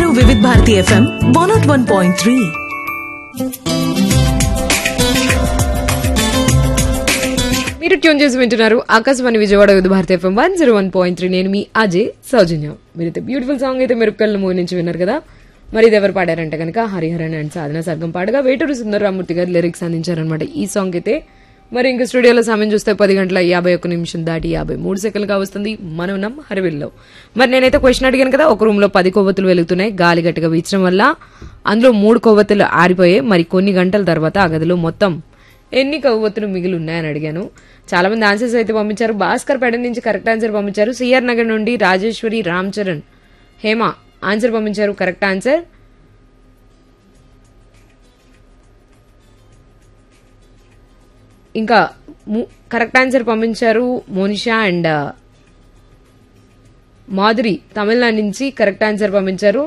వింటున్నారు Vividh Bharati FM one naught one point three మీరు tune చేసి వింటున్నారు Akashvani Vijayawada Vividh Bharati FM one zero one point three నేను మీ అజయ్ సౌజన్యం మీరైతే బ్యూటిఫుల్ సాంగ్ అయితే మెరుపుకల్ మూవీ నుంచి విన్నారు కదా మరి ఇది ఎవరు పాడారంటే కనుక హరిహరన్ అండ్ సాధన సర్గం పాడగా వేటూరు సుందరరామూర్తి గారు లిరిక్స్ అందించారనమాట ఈ సాంగ్ అయితే మరి ఇంక స్టూడియోలో సమయం చూస్తే పది గంటల యాభై ఒక్క నిమిషం దాటి యాభై మూడు సెకండ్లుగా వస్తుంది మనం నమ్ హరివిల్లో మరి నేనైతే క్వశ్చన్ అడిగాను కదా ఒక రూమ్ లో పది కొవ్వొత్తులు వెలుగుతున్నాయి గాలి గట్టిగా వీచడం వల్ల అందులో మూడు కొవ్వొత్తులు ఆరిపోయాయి మరి కొన్ని గంటల తర్వాత ఆ గదిలో మొత్తం ఎన్ని కొవ్వొత్తులు మిగిలి ఉన్నాయని అడిగాను చాలా మంది ఆన్సర్స్ అయితే పంపించారు భాస్కర్ పెడ నుంచి కరెక్ట్ ఆన్సర్ పంపించారు సిఆర్ నగర్ నుండి రాజేశ్వరి రామ్ చరణ్ హేమ ఆన్సర్ పంపించారు కరెక్ట్ ఆన్సర్ ఇంకా ము- కరెక్ట్ ఆన్సర్ పంపించారు మోనిషా అండ్ మాధురి తమిళనాడు నుంచి కరెక్ట్ ఆన్సర్ పంపించారు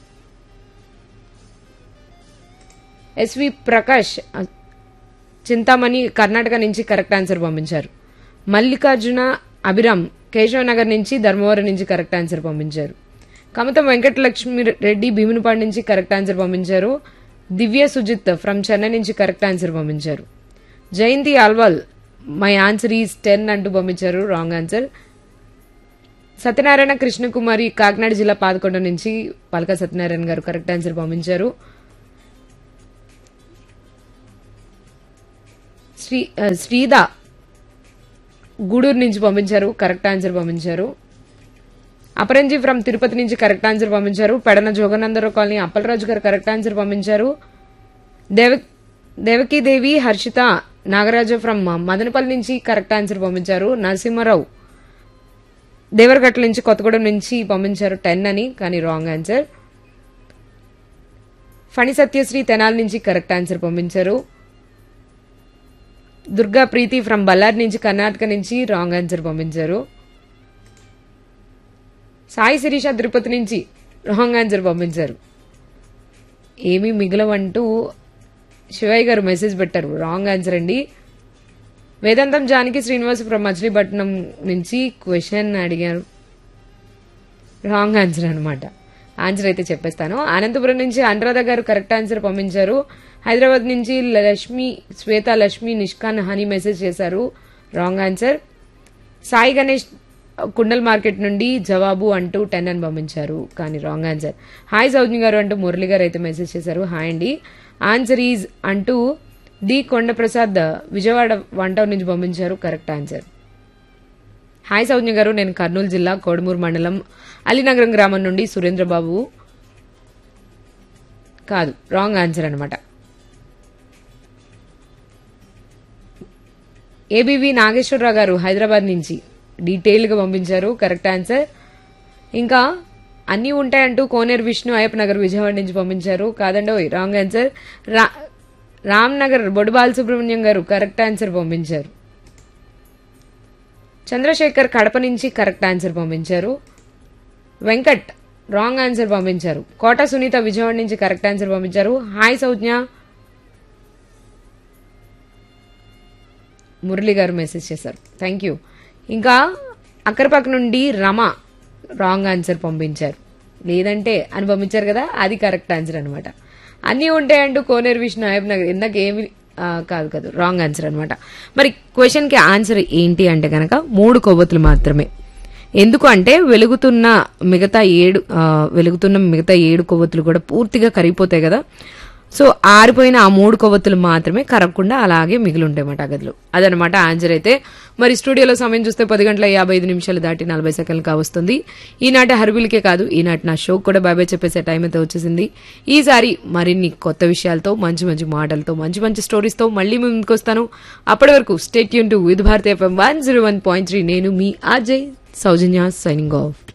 ఎస్వి ప్రకాష్ చింతామణి కర్ణాటక నుంచి కరెక్ట్ ఆన్సర్ పంపించారు మల్లికార్జున అభిరామ్ కేశవ్ నగర్ నుంచి ధర్మవరం నుంచి కరెక్ట్ ఆన్సర్ పంపించారు కమతం వెంకటలక్ష్మి రెడ్డి భీమునిపాడు నుంచి కరెక్ట్ ఆన్సర్ పంపించారు దివ్య సుజిత్ ఫ్రమ్ చెన్నై నుంచి కరెక్ట్ ఆన్సర్ పంపించారు Jayanthi Alwal my answer is ten అంటూ పంపించారు రాంగ్ ఆన్సర్ సత్యనారాయణ కృష్ణకుమారి కాకినాడ జిల్లా పాదకొండ నుంచి పలక సత్యనారాయణ గారు కరెక్ట్ ఆన్సర్ పంపించారు శ్రీ ఆ, శ్రీద గూడూరు నుంచి పంపించారు కరెక్ట్ ఆన్సర్ పంపించారు అపరంజీ ఫ్రమ్ తిరుపతి నుంచి కరెక్ట్ ఆన్సర్ పంపించారు పెడన జోగనందరావు కాలనీ అప్పలరాజు గారు కరెక్ట్ ఆన్సర్ పంపించారు దేవ దేవకీదేవి హర్షిత నాగరాజు ఫ్రమ్ మదనపల్లి నుంచి కరెక్ట్ ఆన్సర్ పంపించారు నరసింహారావు దేవరగట్ల నుంచి కొత్తగూడెం నుంచి పంపించారు టెన్ అని కానీ రాంగ్ ఆన్సర్ ఫణి సత్యశ్రీ తెనాలి నుంచి కరెక్ట్ ఆన్సర్ పంపించారు దుర్గా ప్రీతి ఫ్రమ్ బల్లారి నుంచి కర్ణాటక నుంచి రాంగ్ ఆన్సర్ పంపించారు సాయి శిరీష తిరుపతి నుంచి రాంగ్ ఆన్సర్ పంపించారు ఏమీ మిగలవంటూ శివయ్య గారు మెసేజ్ పెట్టారు రాంగ్ ఆన్సర్ అండి వేదాంతం జానకి శ్రీనివాస్ ఫ్రమ్ మచిలీపట్నం నుంచి క్వశ్చన్ అడిగారు రాంగ్ ఆన్సర్ అనమాట ఆన్సర్ అయితే చెప్పేస్తాను అనంతపురం నుంచి అనురాధ గారు కరెక్ట్ ఆన్సర్ పంపించారు హైదరాబాద్ నుంచి లక్ష్మి శ్వేత లక్ష్మి నిష్కాన్ హనీ మెసేజ్ చేశారు wrong answer Sai Ganesh Kundal market నుండి జవాబు అంటూ టెన్ అని పంపించారు కానీ రాంగ్ ఆన్సర్ హాయ్ సౌజ్ఞి గారు అంటూ మురళి గారు అయితే మెసేజ్ చేశారు హాయ్ అండి ఆన్సర్ ఈజ్ అంటూ D Kondaprasad Vijayawada one town నుంచి పంపించారు కరెక్ట్ ఆన్సర్ హాయ్ సౌజ్ఞ గారు నేను కర్నూలు జిల్లా కోడమూరు మండలం అలీనగరం గ్రామం నుండి సురేంద్రబాబు కాదు రాంగ్ ఆన్సర్ అనమాట ఏబీవి నాగేశ్వరరావు గారు హైదరాబాద్ నుంచి డీటెయిల్ గా పంపించారు కరెక్ట్ ఆన్సర్ ఇంకా అన్నీ ఉంటాయంటూ కోనేరు విష్ణు అయ్యప్ప నగర్ విజయవాడ నుంచి పంపించారు కాదండి రాంగ్ ఆన్సర్ రా రామ్ నగర్ బొడు బాలసుబ్రహ్మణ్యం గారు కరెక్ట్ ఆన్సర్ పంపించారు చంద్రశేఖర్ కడప నుంచి కరెక్ట్ ఆన్సర్ పంపించారు వెంకట్ రాంగ్ ఆన్సర్ పంపించారు కోట సునీత విజయవాడ నుంచి కరెక్ట్ ఆన్సర్ పంపించారు హాయ్ సౌజ్ఞ మురళి గారు మెసేజ్ చేశారు థ్యాంక్ యూ ఇంకా అక్కరపక్క నుండి రమ రాంగ్ ఆన్సర్ పంపించారు లేదంటే అని పంపించారు కదా అది కరెక్ట్ ఆన్సర్ అనమాట అన్నీ ఉంటాయంటూ కోనేరు విష్ణు అయ్యప్ప నగర్ ఇందాక ఏమి ఆ, కాదు కాదు రాంగ్ ఆన్సర్ అనమాట మరి క్వశ్చన్ కి ఆన్సర్ ఏంటి అంటే కనుక మూడు కొవ్వొత్తులు మాత్రమే ఎందుకు అంటే వెలుగుతున్న మిగతా ఏడు ఆ, వెలుగుతున్న మిగతా ఏడు కొవ్వొత్తులు కూడా పూర్తిగా కరిగిపోతాయి కదా సో ఆరిపోయిన ఆ మూడు కొవ్వొత్తులు మాత్రమే కరగకుండా అలాగే మిగిలి ఉంటాయన్నమాట ఆ గదిలో అదనమాట ఆన్సర్ అయితే మరి స్టూడియోలో సమయం చూస్తే పది గంటల యాభై ఐదు నిమిషాలు దాటి నలభై సెకండ్లు కావస్తుంది ఈనాటి హర్బిల్కే కాదు ఈనాటి నా షో కూడా బాబాయ్ చెప్పేసే టైం అయితే వచ్చేసింది ఈసారి మరిన్ని కొత్త విషయాలతో మంచి మంచి మాటలతో మంచి మంచి స్టోరీస్తో మళ్ళీ మీ ముందుకు వస్తాను అప్పటి వరకు స్టేట్ యూన్ to Vividh Bharati FM one zero one point three నేను మీ అజయ్ సౌజన్య సైనింగ్ ఆఫ్